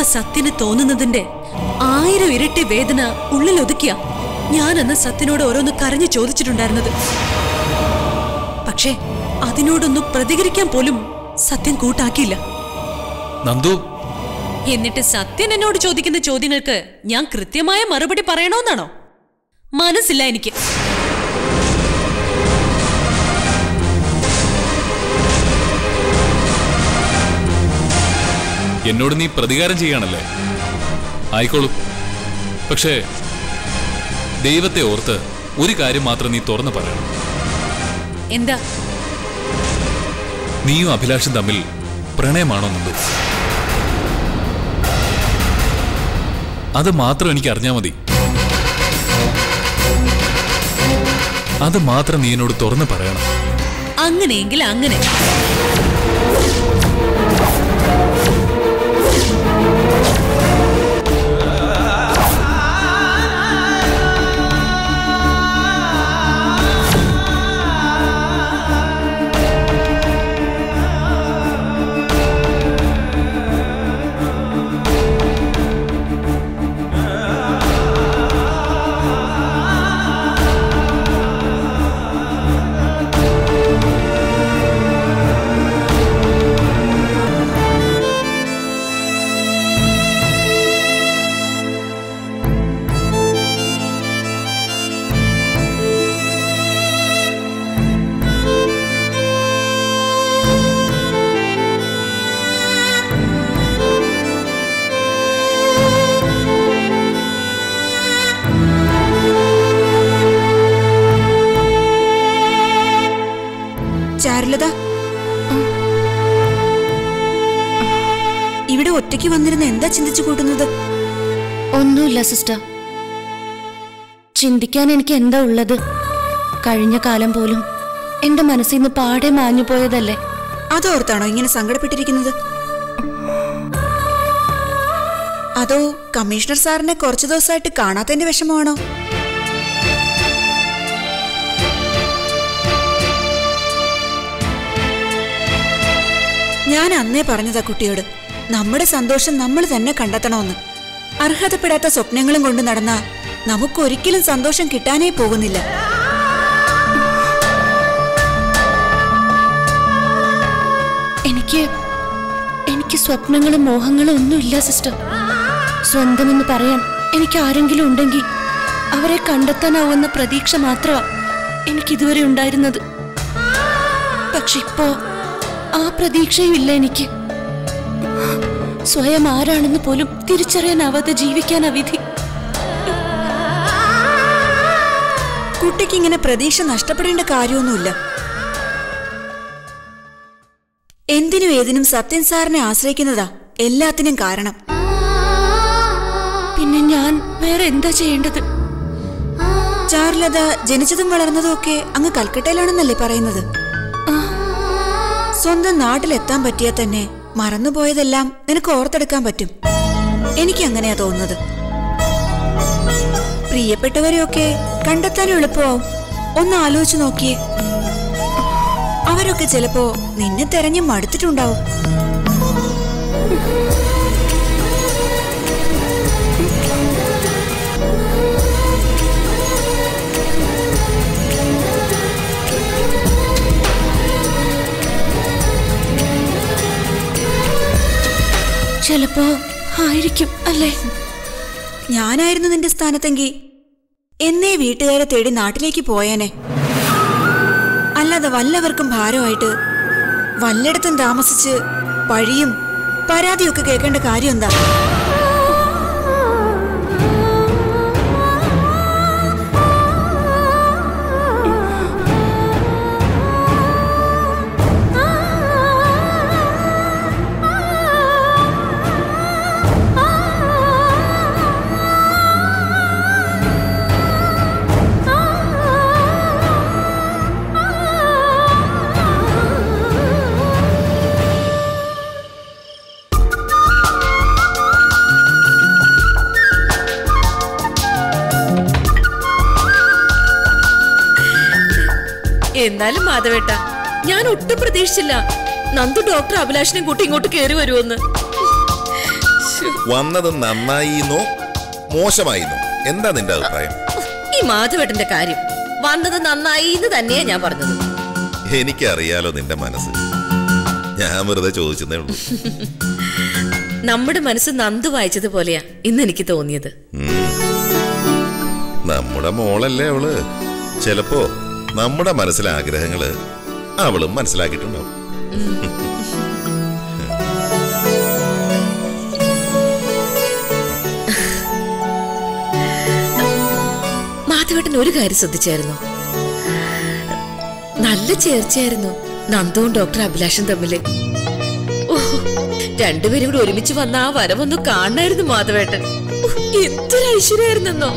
ഇപ്പൊ സത്യന് തോന്നുന്നതിന്റെ ആയിരം ഇരട്ടി വേദന ഉള്ളിൽ ഒതുക്കിയ ഞാൻ അന്ന് സത്യനോട് ഓരോന്ന് കരഞ്ഞു ചോദിച്ചിട്ടുണ്ടായിരുന്നത് പക്ഷേ അതിനോടൊന്നും പ്രതികരിക്കാൻ പോലും സത്യൻ കൂട്ടാക്കിയില്ല നന്ദു എന്നിട്ട് സത്യൻ എന്നോട് ചോദിക്കുന്ന ചോദ്യങ്ങൾക്ക് ഞാൻ കൃത്യമായ മറുപടി പറയണമെന്നാണോ മനസ്സില്ല എനിക്ക് എന്നോട് നീ പ്രതികാരം ചെയ്യാണല്ലേ ആയിക്കോളൂ പക്ഷേ ദൈവത്തെ ഓർത്ത് ഒരു കാര്യം മാത്രം നീ തുറന്നു പറയണം എന്താ നീയും അഭിലാഷും തമ്മിൽ പ്രണയമാണോ നന്ദു അത് മാത്രം എനിക്ക് അറിഞ്ഞാൽ മതി അത് മാത്രം നീ എന്നോട് തുറന്നു പറയണം അങ്ങനെയെങ്കിൽ അങ്ങനെ ചാരുലത ഇവിടെ ഒറ്റയ്ക്ക് വന്നിരുന്ന് എന്താ ചിന്തിച്ചു കൂട്ടുന്നത് ഒന്നുമില്ല സിസ്റ്റർ ചിന്തിക്കാൻ എനിക്ക് എന്താ ഉള്ളത് കഴിഞ്ഞ കാലം പോലും എന്റെ മനസ്സിൽ നിന്ന് പാടെ മാഞ്ഞു പോയതല്ലേ അതോർത്താണോ ഇങ്ങനെ സങ്കടപ്പെട്ടിരിക്കുന്നത് അതോ കമ്മീഷണർ സാറിനെ കുറച്ചു ദിവസമായിട്ട് കാണാത്തതിന്റെ വിഷമമാണോ ഞാൻ അന്നേ പറഞ്ഞതാ കുട്ടിയോട് നമ്മുടെ സന്തോഷം നമ്മൾ തന്നെ കണ്ടെത്തണമെന്ന് അർഹതപ്പെടാത്ത സ്വപ്നങ്ങളും കൊണ്ട് നടന്ന നമുക്കൊരിക്കലും സന്തോഷം കിട്ടാനേ പോകുന്നില്ല എനിക്ക് എനിക്ക് സ്വപ്നങ്ങളും മോഹങ്ങളും ഒന്നുമില്ല സിസ്റ്റർ സ്വന്തമെന്ന് പറയാൻ എനിക്ക് ആരെങ്കിലും ഉണ്ടെങ്കിൽ അവരെ കണ്ടെത്താനാവുന്ന പ്രതീക്ഷ മാത്രമാ എനിക്ക് ഇതുവരെ ഉണ്ടായിരുന്നത് പക്ഷെ ഇപ്പോ ആ പ്രതീക്ഷയും ഇല്ല എനിക്ക് സ്വയം ആരാണെന്ന് പോലും തിരിച്ചറിയാനാവാതെ ജീവിക്കാനാ വിധി കുട്ടിക്ക് ഇങ്ങനെ പ്രതീക്ഷ നഷ്ടപ്പെടേണ്ട കാര്യമൊന്നുമില്ല എന്തിനും ഏതിനും സത്യൻ സാറിനെ ആശ്രയിക്കുന്നതാ എല്ലാത്തിനും കാരണം പിന്നെ ഞാൻ വേറെ എന്താ ചെയ്യേണ്ടത് ചാരുലത ജനിച്ചതും വളർന്നതും ഒക്കെ അങ്ങ് കൽക്കട്ടയിലാണെന്നല്ലേ പറയുന്നത് സ്വന്തം നാട്ടിലെത്താൻ പറ്റിയാൽ തന്നെ മറന്നുപോയതെല്ലാം നിനക്ക് ഓർത്തെടുക്കാൻ പറ്റും എനിക്ക് അങ്ങനെയാ തോന്നുന്നത് പ്രിയപ്പെട്ടവരെയൊക്കെ കണ്ടെത്താനും എളുപ്പമാവും ഒന്ന് ആലോചിച്ചു നോക്കിയേ അവരൊക്കെ ചിലപ്പോ നിന്നെ തെരഞ്ഞു മടുത്തിട്ടുണ്ടാവും ചിലപ്പോ ആയിരിക്കും അല്ലേ ഞാനായിരുന്നു നിന്റെ സ്ഥാനത്തെങ്കിൽ എന്നേ വീട്ടുകാരെ തേടി നാട്ടിലേക്ക് പോയേനെ അല്ലാതെ വല്ലവർക്കും ഭാരമായിട്ട് വല്ലയിടത്തും താമസിച്ച് പഴിയും പരാതിയൊക്കെ കേൾക്കേണ്ട കാര്യം എന്താ എന്നാലും മാധവേട്ട ഞാൻ ഒട്ടും പ്രതീക്ഷിച്ചില്ല നന്ദു ഡോക്ടർ അഭിലാഷിനെ കൂട്ടി ഇങ്ങോട്ട് കയറി വരുമെന്ന് വന്നത് നന്നായിന്നോ മോശമായിന്നോ എന്താ നിന്റെ അഭിപ്രായം ഈ മാധവേട്ടന്റെ കാര്യം വന്നത് നന്നായി എന്ന് തന്നെയാ ഞാൻ പറഞ്ഞത് എനിക്കറിയാലോ നിന്റെ മനസ്സ് ഞാൻ വെറുതെ ചോദിച്ചതേ ഉള്ളൂ നമ്മുടെ മനസ്സ് നന്ദു വായിച്ചതുപോലെയാ ഇന്ന് എനിക്ക് തോന്നിയത് നമ്മുടെ മോളല്ലേ അവള് ചിലപ്പോ നമ്മുടെ മനസ്സിലെ ആഗ്രഹങ്ങള് അവളും മനസ്സിലാക്കിയിട്ടുണ്ടാവും മാധവേട്ടൻ ഒരു കാര്യം ശ്രദ്ധിച്ചായിരുന്നു നല്ല ചേർച്ചയായിരുന്നു നന്ദുവും ഡോക്ടർ അഭിലാഷും തമ്മില് ഓ, രണ്ടുപേരും കൂടി ഒരുമിച്ച് വന്ന ആ വരവൊന്ന് കാണായിരുന്നു മാധവേട്ടൻ ഓ, എന്തൊരു ഐശ്വര്യമായിരുന്നെന്നോ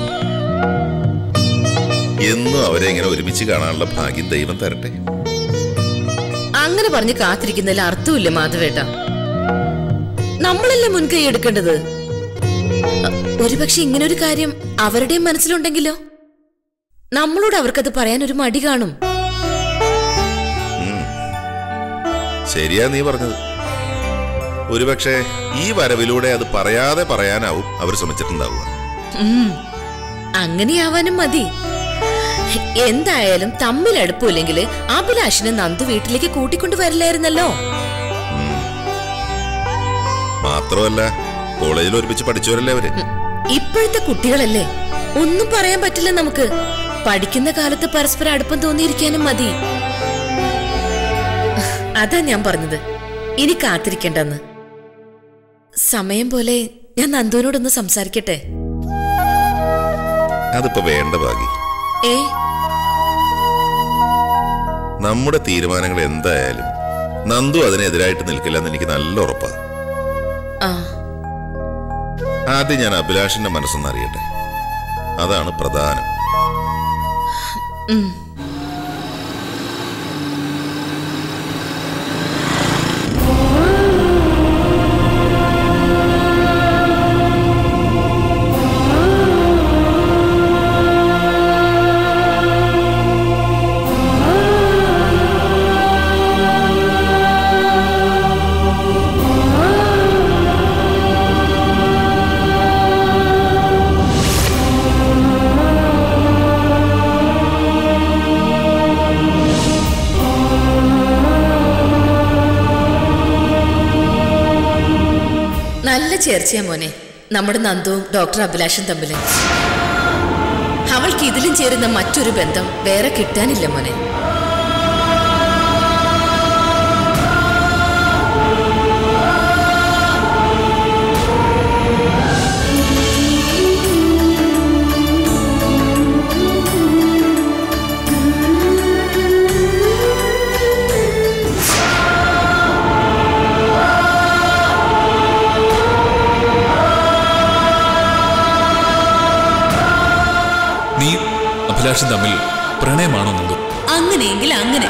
എന്നും അവരെ ഇങ്ങനെ ഒരുമിച്ച് കാണാനുള്ള ഭാഗ്യം ദൈവം തരട്ടെ അങ്ങനെ പറഞ്ഞ് കാത്തിരിക്കുന്നതിൽ അർത്ഥമില്ല മാധവേട്ട നമ്മളല്ലേ മുൻകൈ എടുക്കേണ്ടത് അ, ഒരുപക്ഷെ ഇങ്ങനെ ഒരു കാര്യം അവരുടെയും മനസ്സിലുണ്ടെങ്കിലോ നമ്മളോട് അവർക്കത് പറയാൻ ഒരു മടി കാണും ശരിയാ നീ പറഞ്ഞത് ഒരുപക്ഷെ ഈ വരവിലൂടെ അത് പറയാതെ പറയാനാവും അവർ ശ്രമിച്ചിട്ടുണ്ടാവുക ഉം. അങ്ങനെയാവാനും മതി എന്തായാലും തമ്മിൽ അടുപ്പില്ലെങ്കിൽ അഭിലാഷിനെ നന്ദു വീട്ടിലേക്ക് കൂട്ടിക്കൊണ്ടു വരില്ലായിരുന്നല്ലോ മാത്രമല്ല കോളേജിൽ ഒരുമിച്ച് പഠിച്ചവരല്ലേ അവര് ഇപ്പോഴത്തെ കുട്ടികളല്ലേ ഒന്നും പറയാൻ പറ്റില്ല നമുക്ക് പഠിക്കുന്ന കാലത്ത് പരസ്പരം അടുപ്പം തോന്നിയിരിക്കാനും മതി അതാ ഞാൻ പറഞ്ഞത് ഇനി കാത്തിരിക്കണ്ടെന്ന് സമയം പോലെ ഞാൻ നന്ദുവിനോടൊന്ന് സംസാരിക്കട്ടെ അതിപ്പോ വേണ്ട ഭാഗ്യ ഏ നമ്മുടെ തീരുമാനങ്ങൾ എന്തായാലും നന്ദു അതിനെതിരായിട്ട് നിൽക്കില്ലെന്ന് എനിക്ക് നല്ല ഉറപ്പാ ആ ആദ്യം ഞാൻ അഭിലാഷിന്റെ മനസ്സൊന്ന് അറിയട്ടെ അതാണ് പ്രധാനം ഉം. നല്ല ചേർച്ചയാ മോനെ നമ്മുടെ നന്ദുവും ഡോക്ടർ അഭിലാഷും തമ്മില് അവൾക്ക് ഇതിലും ചേരുന്ന മറ്റൊരു ബന്ധം വേറെ കിട്ടാനില്ല മോനെ നീ അഭിലാഷും തമ്മിൽ പ്രണയമാണോ നന്ദു അങ്ങനെയെങ്കിൽ അങ്ങനെ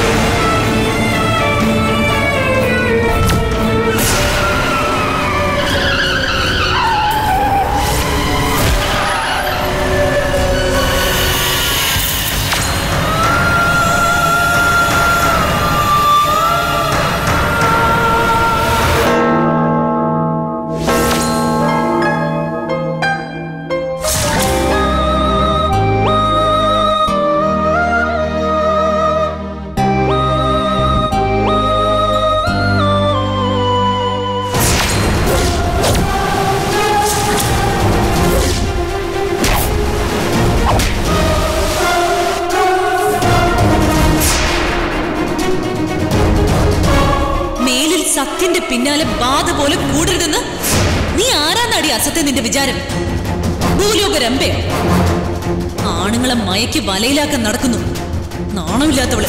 മേലിൽ സത്യന്റെ പിന്നാലെ ബാധ പോലെ കൂടരുതെന്ന് നീ ആരാന്നാടി അസത്തെ നിന്റെ വിചാരം ഭൂലോക രമ്പയോ ആണുങ്ങളെ മയക്കി വലയിലാക്കാൻ നടക്കുന്നു നാണമില്ലാത്തവള്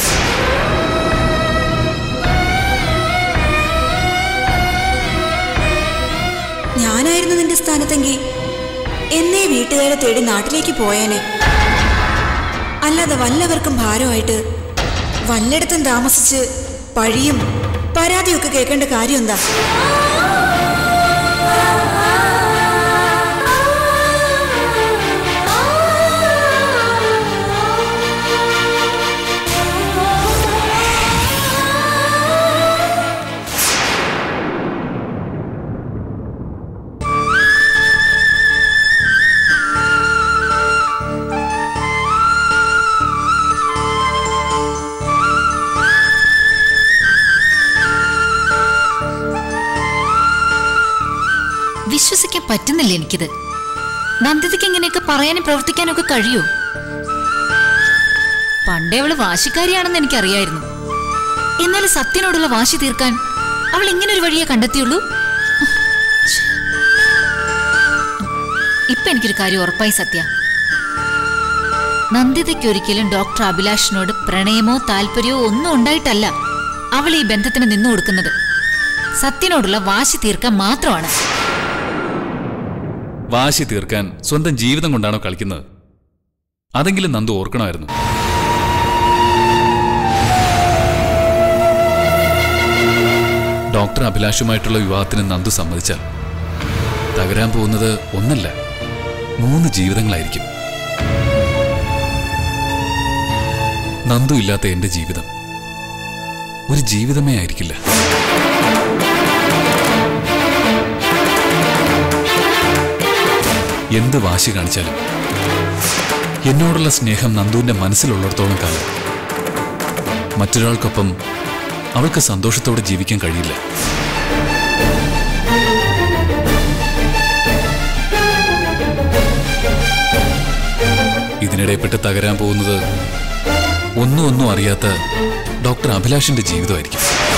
ഞാനായിരുന്നു നിന്റെ സ്ഥാനത്തെങ്കിൽ എന്നെ വീട്ടുകാരെ തേടി നാട്ടിലേക്ക് പോയേനെ അല്ലാതെ വല്ലവർക്കും ഭാരമായിട്ട് വല്ലയിടത്തും താമസിച്ച് പഴിയും പരാതിയൊക്കെ കേൾക്കേണ്ട കാര്യം എന്താ പറ്റുന്നില്ല എനിക്കിത് നന്ദിതയ്ക്ക് ഇങ്ങനെയൊക്കെ പറയാനും പ്രവർത്തിക്കാനും ഒക്കെ കഴിയൂ പണ്ടേ അവള് വാശിക്കാരിയാണെന്ന് എനിക്കറിയായിരുന്നു എന്നാലും സത്യനോടുള്ള വാശി തീർക്കാൻ അവൾ ഇങ്ങനൊരു വഴിയെ കണ്ടെത്തിയുള്ളൂ ഇപ്പൊ എനിക്കൊരു കാര്യം ഉറപ്പായി സത്യ നന്ദിതയ്ക്ക് ഒരിക്കലും ഡോക്ടർ അഭിലാഷിനോട് പ്രണയമോ താല്പര്യമോ ഒന്നും ഉണ്ടായിട്ടല്ല അവൾ ഈ ബന്ധത്തിന് നിന്നു കൊടുക്കുന്നത് സത്യനോടുള്ള വാശി തീർക്കാൻ മാത്രമാണ് വാശി തീർക്കാൻ സ്വന്തം ജീവിതം കൊണ്ടാണോ കളിക്കുന്നത് അതെങ്കിലും നന്ദു ഓർക്കണമായിരുന്നു ഡോക്ടർ അഭിലാഷുമായിട്ടുള്ള വിവാഹത്തിന് നന്ദു സമ്മതിച്ചാൽ തകരാൻ പോകുന്നത് ഒന്നല്ല മൂന്ന് ജീവിതങ്ങളായിരിക്കും നന്ദു ഇല്ലാത്ത എന്റെ ജീവിതം ഒരു ജീവിതമേ ആയിരിക്കില്ല എന്ത് വാശി കാണിച്ചാലും എന്നോടുള്ള സ്നേഹം നന്ദുവിന്റെ മനസ്സിലുള്ളിടത്തോളം കാലം മറ്റൊരാൾക്കൊപ്പം അവൾക്ക് സന്തോഷത്തോടെ ജീവിക്കാൻ കഴിയില്ല ഇതിനിടെപ്പെട്ട് തകരാൻ പോകുന്നത് ഒന്നും ഒന്നും അറിയാത്ത ഡോക്ടർ അഭിലാഷിന്റെ ജീവിതമായിരിക്കും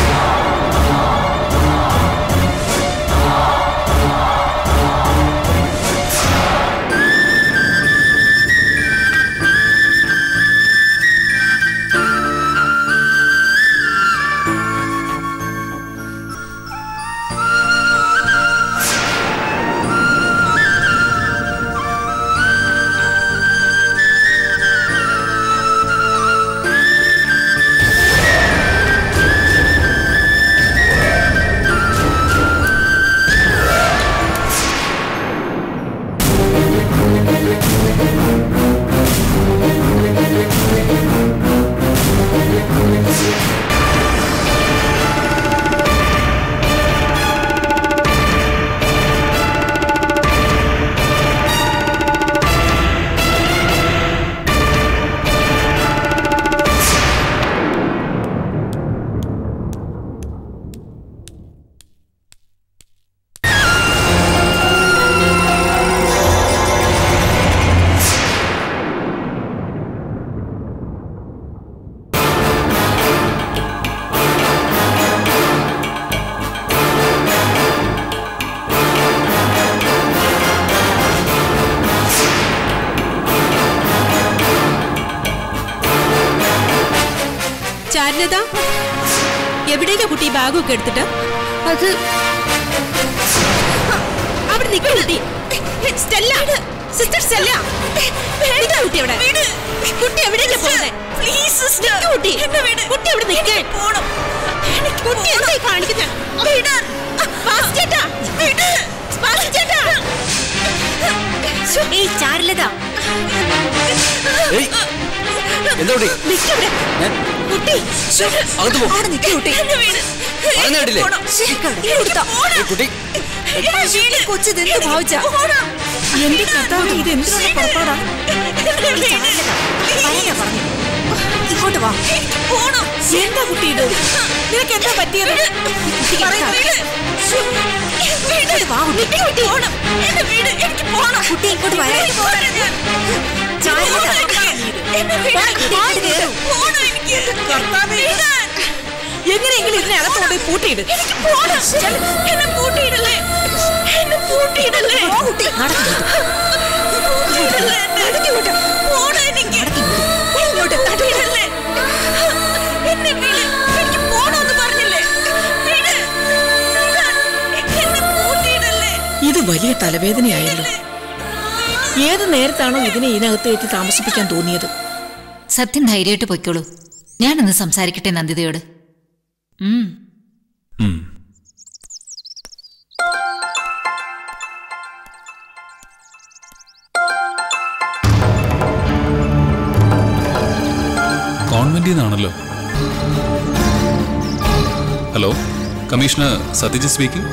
ചാരുലത എവിടേക്കാ കുട്ടി ബാഗൊക്കെ എടുത്തിട്ട് അത് അവിടെ നിൽക്കൂ കുട്ടി സ്റ്റെല്ല സിസ്റ്റർ സ്റ്റെല്ല നിൽക്കൂ കുട്ടി അവിടെ കുട്ടി എവിടേക്കാ പോകുന്നത് പ്ലീസ് സിസ്റ്റർ കുട്ടി കുട്ടി അവിടെ നിൽക്കേ പോണം കുട്ടി എന്തായി കാണിക്കുന്നത് ചേട്ടാ ചേട്ടാ ഏയ് ചാരുലത ഏയ്, എന്താ കുട്ടി? നിൽക്കവിടെ ഞാൻ കുട്ടി അകത്ത് പോ. അവിടെ നിൽക്കൂ കുട്ടി പറയുന്ന കേട്ടില്ലേ? ഏയ്, കുട്ടി കൊച്ചിതെന്ത് ഭാവിച്ച എന്റെ കർത്താവ് ഇത് എന്തിനുള്ള പുറപ്പാടാ ഇങ്ങോട്ട് വാ എന്താ കുട്ടി ഇത് നിനക്ക് എന്താ പറ്റിയത് ഇങ്ങോട്ട് വാ കുട്ടി. കുട്ടി ഇങ്ങോട്ട് വരാൻ എങ്ങനെയെങ്കിലും ഇതിനെ അകത്തോണ്ട് പൂട്ടിയിട് എന്നെ പൂട്ടിയിടല്ലേ എന്നെ പൂട്ടിയിടല്ലേ കുട്ടി എന്നെ വിളി എനിക്ക് പോണോന്ന് പറഞ്ഞില്ലേ വിട്. എന്നെ പൂട്ടിയിടല്ലേ ഇത് വലിയ തലവേദനയായല്ലോ ഏത് നേരത്താണോ ഇതിനെ ഇതിനകത്ത് എത്തി താമസിപ്പിക്കാൻ തോന്നിയത് സത്യം ധൈര്യമായിട്ട് പൊയ്ക്കോളൂ ഞാനൊന്ന് സംസാരിക്കട്ടെ നന്ദിതയോട് ഉം ഉം. കോൺവെന്റിൽ നിന്നാണല്ലോ hello commissioner Satyajit speaking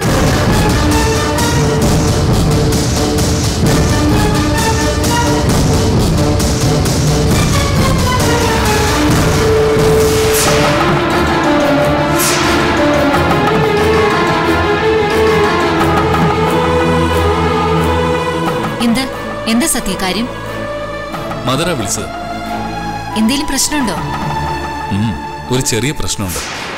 Satya കാര്യം മദറാ വിളിച്ചത് എന്തേലും പ്രശ്നമുണ്ടോ ഉം, ഒരു ചെറിയ പ്രശ്നമുണ്ട്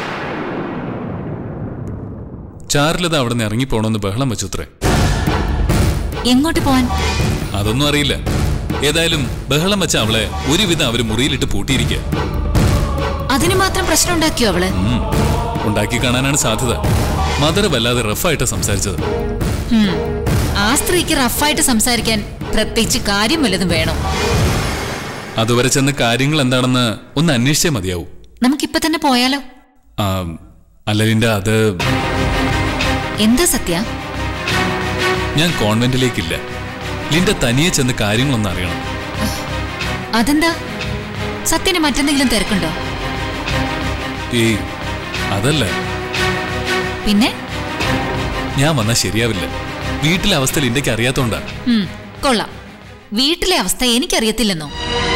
ചാരുലത അവിടെ നിന്ന് ഇറങ്ങിപ്പോണമെന്ന് ബഹളം വെച്ചുത്രേ എങ്ങോട്ട് പോവാൻ അതൊന്നും അറിയില്ല ഏതായാലും ബഹളം വെച്ച അവളെ ഒരുവിധം അവര് മുറിയിലിട്ട് പൂട്ടിയിരിക്കുക അതിന് മാത്രം പ്രശ്നം ഉണ്ടാക്കിയോ അവള് ഉം, ഉണ്ടാക്കി കാണാനാണ് സാധ്യത മദർ വല്ലാതെ റഫായിട്ട് സംസാരിച്ചത് ഹും. ആ സ്ത്രീക്ക് റഫായിട്ട് സംസാരിക്കാൻ പ്രത്യേകിച്ച് കാര്യം വല്ലതും വേണം അതുവരെ ചെന്ന് കാര്യങ്ങൾ എന്താണെന്ന് ഒന്ന് അന്വേഷിച്ചേ മതിയാവൂ നമുക്കിപ്പൊ തന്നെ പോയാലോ ആ, അല്ല ലിൻഡ അത് എന്താ സത്യ ഞാൻ കോൺവെന്റിലേക്കില്ല ലിൻഡ തനിയെ ചെന്ന് കാര്യങ്ങളൊന്ന് അറിയണം അതെന്താ സത്യന് മറ്റെന്തെങ്കിലും തിരക്കുണ്ടോ ഈ അതല്ല പിന്നെ ഞാൻ വന്നാൽ ശരിയാവില്ല വീട്ടിലെ അവസ്ഥ ലിൻഡയ്ക്ക് അറിയാത്തോണ്ടാ ഉം, കൊള്ളാം വീട്ടിലെ അവസ്ഥ എനിക്കറിയത്തില്ലെന്നോ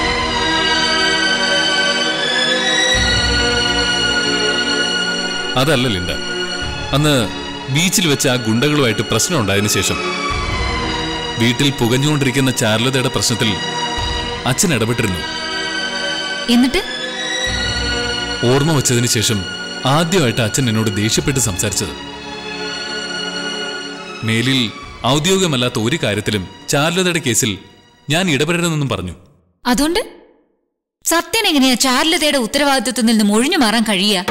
അതല്ല ലിൻഡ അന്ന് ബീച്ചിൽ വെച്ച് ആ ഗുണ്ടകളുമായിട്ട് പ്രശ്നം ഉണ്ടായതിനു ശേഷം വീട്ടിൽ പുകഞ്ഞുകൊണ്ടിരിക്കുന്ന ചാരുലതയുടെ പ്രശ്നത്തിൽ അച്ഛൻ ഇടപെട്ടിരുന്നു എന്നിട്ട് ഓർമ്മ വച്ചതിന് ശേഷം ആദ്യമായിട്ട് അച്ഛൻ എന്നോട് ദേഷ്യപ്പെട്ട് സംസാരിച്ചത് മേലിൽ ഔദ്യോഗികമല്ലാത്ത ഒരു കാര്യത്തിലും ചാരുലതയുടെ കേസിൽ ഞാൻ ഇടപെടരുതെന്നും പറഞ്ഞു അതുകൊണ്ട് സത്യൻ എങ്ങനെയാ ചാരുലതയുടെ ഉത്തരവാദിത്വത്തിൽ നിന്നും ഒഴിഞ്ഞു മാറാൻ കഴിയുക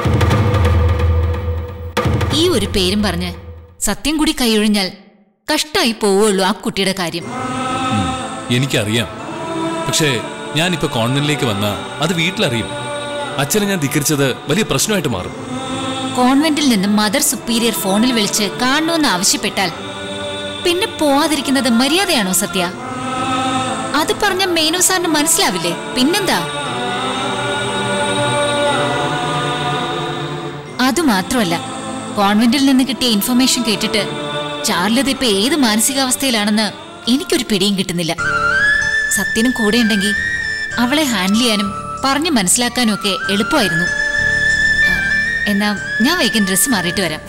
ഈ ഒരു പേരും പറഞ്ഞ് സത്യം കൂടി കൈയൊഴിഞ്ഞാൽ കഷ്ടായി പോവുള്ളൂ ആ കുട്ടിയുടെ കാര്യം എനിക്കറിയാം പക്ഷേ ഞാനിപ്പോ കോൺവെന്റിലേക്ക് വന്ന അത് വീട്ടിലറിയും അച്ഛനെ ഞാൻ ധിക്കരിച്ചത് വലിയ പ്രശ്നമായിട്ട് മാറും കോൺവെന്റിൽ നിന്നും മദർ സുപ്പീരിയർ ഫോണിൽ വിളിച്ച് കാണണമെന്ന് ആവശ്യപ്പെട്ടാൽ പിന്നെ പോവാതിരിക്കുന്നത് മര്യാദയാണോ സത്യ അത് പറഞ്ഞ മേനു സാറിന് മനസ്സിലാവില്ലേ പിന്നെന്താ അതുമാത്രമല്ല കോൺവെന്റിൽ നിന്ന് കിട്ടിയ ഇൻഫർമേഷൻ കേട്ടിട്ട് ചാർലത് ഇപ്പൊ ഏത് മാനസികാവസ്ഥയിലാണെന്ന് എനിക്കൊരു പിടിയും കിട്ടുന്നില്ല സത്യനും കൂടെ ഉണ്ടെങ്കിൽ അവളെ ഹാൻഡിൽ ചെയ്യാനും പറഞ്ഞു മനസ്സിലാക്കാനും ഒക്കെ എളുപ്പമായിരുന്നു എന്നാ ഞാൻ വേഗം ഡ്രസ്സ് മാറിയിട്ട് വരാം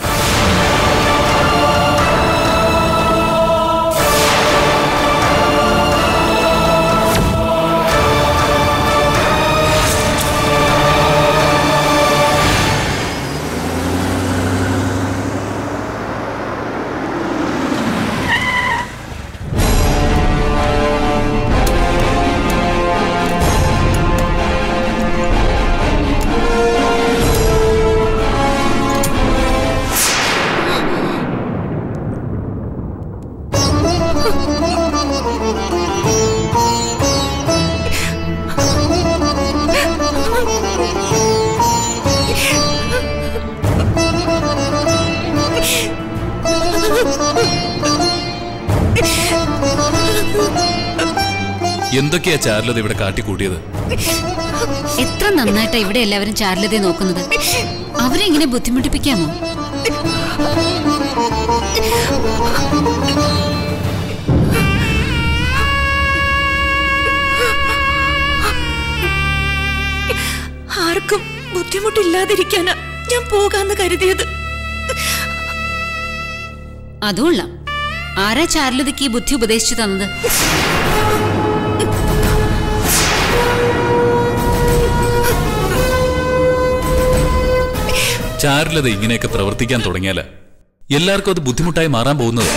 എന്തൊക്കെയാ ചാരുലത ഇവിടെ കാട്ടിക്കൂട്ടിയത് എത്ര നന്നായിട്ടാ ഇവിടെ എല്ലാവരും ചാരുലതയെ നോക്കുന്നത് അവരെ ഇങ്ങനെ ബുദ്ധിമുട്ടിപ്പിക്കാമോ ആർക്കും ബുദ്ധിമുട്ടില്ലാതിരിക്കാനാ ഞാൻ പോകാന്ന് കരുതിയത് അതുകൊള്ള ആരാ ചാരുലതയ്ക്ക് ഈ ബുദ്ധി ഉപദേശിച്ചു തന്നത് ചാരുലത ഇങ്ങനെയൊക്കെ പ്രവർത്തിക്കാൻ തുടങ്ങിയാല് എല്ലാവർക്കും അത് ബുദ്ധിമുട്ടായി മാറാൻ പോകുന്നത്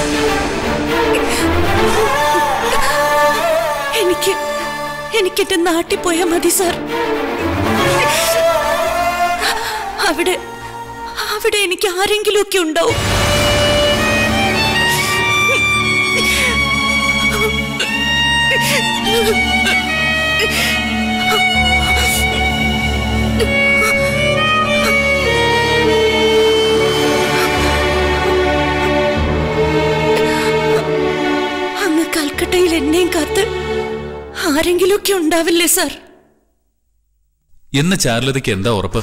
എനിക്ക് എനിക്ക് എന്റെ നാട്ടിൽ പോയാൽ മതി സാർ അവിടെ അവിടെ എനിക്ക് ആരെങ്കിലും ഒക്കെ ഉണ്ടാവും അങ്ങ് കൽക്കട്ടയിൽ എന്നെയും കാത്ത് ആരെങ്കിലും ഒക്കെ ഉണ്ടാവില്ലേ സാർ എന്ന് ചാരുലതയ്ക്ക് എന്താ ഉറപ്പ്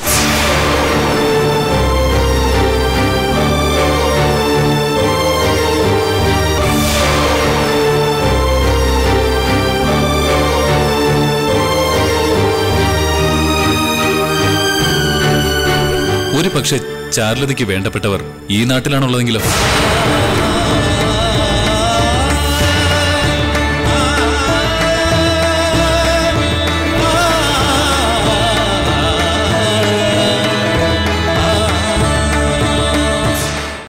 ഒരു പക്ഷെ ചാരുലതയ്ക്ക് വേണ്ടപ്പെട്ടവർ ഈ നാട്ടിലാണുള്ളതെങ്കിലോ